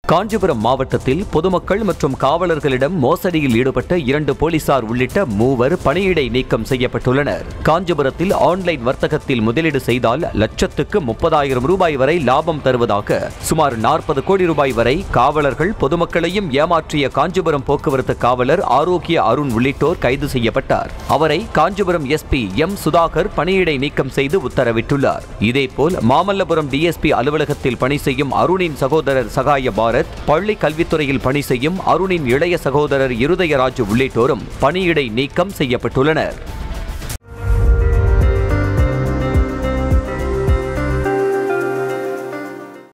காஞ்சிபுரம் மாவட்டத்தில் பொதுமக்கள் மற்றும் காவலர்களிடம் மோசடியில் ஈடுபட்ட இரண்டு போலீசார் உள்ளிட்ட மூவர் பணியிடை நீக்கம் செய்யப்பட்டுள்ளனர் காஞ்சிபுரத்தில் ஆன்லைன் வர்த்தகத்தில் முதலீடு செய்தால் லட்சத்துக்கு முப்பதாயிரம் ரூபாய் வரை லாபம் தருவதாக சுமார் நாற்பது கோடி ரூபாய் வரை காவலர்கள் பொதுமக்களையும் ஏமாற்றிய காஞ்சிபுரம் போக்குவரத்து காவலர் ஆரோக்கிய அருண் உள்ளிட்டோர் கைது செய்யப்பட்டார் அவரை காஞ்சிபுரம் எஸ்பி எம் சுதாகர் பணியிடை நீக்கம் செய்து உத்தரவிட்டுள்ளார் இதேபோல் மாமல்லபுரம் டிஎஸ்பி அலுவலகத்தில் பணி செய்யும் அருணின் சகோதரர் சகாய பாரத் பள்ளி கல்வித்துறையில் பணி செய்யும் அருணின் இளைய சகோதரர் இருதயராஜ் உள்ளிட்டோரும் பணியிடை நீக்கம் செய்யப்பட்டுள்ளனர்